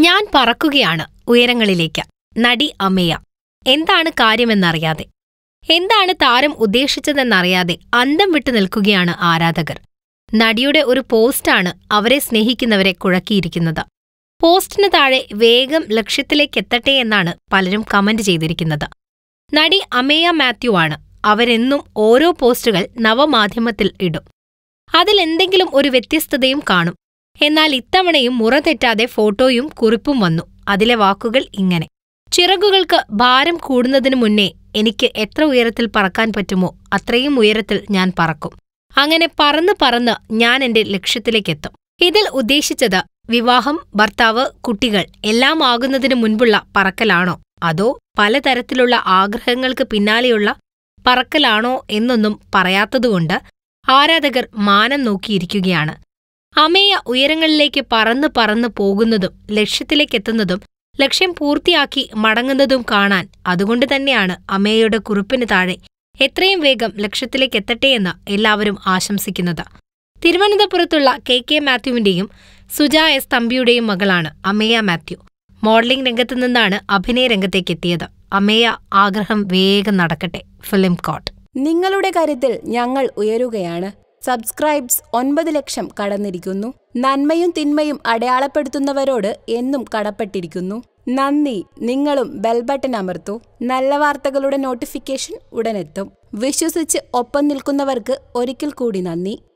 ഞാൻ പറക്കുകയാണ് ഉയരങ്ങളിലേക്ക് നടി അമേയ എന്താണ് കാര്യമെന്നറിയാതെ എന്താണ് താരം ഉദ്ദേശിച്ചതെന്നറിയാതെ അന്തം വിട്ടു നിൽക്കുകയാണ് ആരാധകർ നടിയുടെ ഒരു പോസ്റ്റാണ് അവരെ സ്നേഹിക്കുന്നവരെ കുഴക്കിയിരിക്കുന്നത് പോസ്റ്റിന് താഴെ വേഗം ലക്ഷ്യത്തിലേക്കെത്തട്ടെ എന്നാണ് പലരും കമന്റ് ചെയ്തിരിക്കുന്നത് നടി അമേയ മാത്യു ആണ് അവരെന്നും ഓരോ പോസ്റ്റുകൾ നവമാധ്യമത്തിൽ ഇടും അതിലെന്തെങ്കിലും ഒരു വ്യത്യസ്തതയും കാണും എന്നാൽ ഇത്തവണയും മുറ തെറ്റാതെ ഫോട്ടോയും കുറിപ്പും വന്നു അതിലെ വാക്കുകൾ ഇങ്ങനെ ചിറകുകൾക്ക് ഭാരം കൂടുന്നതിനു മുന്നേ എനിക്ക് എത്ര ഉയരത്തിൽ പറക്കാൻ പറ്റുമോ അത്രയും ഉയരത്തിൽ ഞാൻ പറക്കും അങ്ങനെ പറന്ന് പറന്ന് ഞാൻ എന്റെ ലക്ഷ്യത്തിലേക്കെത്തും ഇതിൽ ഉദ്ദേശിച്ചത് വിവാഹം ഭർത്താവ് കുട്ടികൾ എല്ലാം ആകുന്നതിനു മുൻപുള്ള പറക്കലാണോ അതോ പലതരത്തിലുള്ള ആഗ്രഹങ്ങൾക്ക് പിന്നാലെയുള്ള പറക്കലാണോ എന്നൊന്നും പറയാത്തതുകൊണ്ട് ആരാധകർ മാനം നോക്കിയിരിക്കുകയാണ് അമേയ ഉയരങ്ങളിലേക്ക് പറന്ന് പറന്ന് പോകുന്നതും ലക്ഷ്യത്തിലേക്കെത്തുന്നതും ലക്ഷ്യം പൂർത്തിയാക്കി മടങ്ങുന്നതും കാണാൻ അതുകൊണ്ട് തന്നെയാണ് അമേയയുടെ കുറിപ്പിന് താഴെ എത്രയും വേഗം ലക്ഷ്യത്തിലേക്കെത്തട്ടെയെന്ന് എല്ലാവരും ആശംസിക്കുന്നത് തിരുവനന്തപുരത്തുള്ള കെ കെ മാത്യുവിന്റെയും സുജ എസ് തമ്പിയുടെയും മകളാണ് അമേയ മാത്യു മോഡലിംഗ് രംഗത്തു നിന്നാണ് അഭിനയ രംഗത്തേക്കെത്തിയത് അമേയ ആഗ്രഹം വേഗം നടക്കട്ടെ ഫിലിം കോട്ട് നിങ്ങളുടെ കരുത്തിൽ ഞങ്ങൾ ഉയരുകയാണ് സബ്സ്ക്രൈബ്സ് ഒൻപത് ലക്ഷം കടന്നിരിക്കുന്നു നന്മയും തിന്മയും അടയാളപ്പെടുത്തുന്നവരോട് എന്നും കടപ്പെട്ടിരിക്കുന്നു നന്ദി നിങ്ങളും ബെൽ ബട്ടൺ അമർത്തൂ നല്ല വാർത്തകളുടെ നോട്ടിഫിക്കേഷൻ ഉടനെത്തും വിശ്വസിച്ച് ഒപ്പം നിൽക്കുന്നവർക്ക് ഒരിക്കൽ കൂടി നന്ദി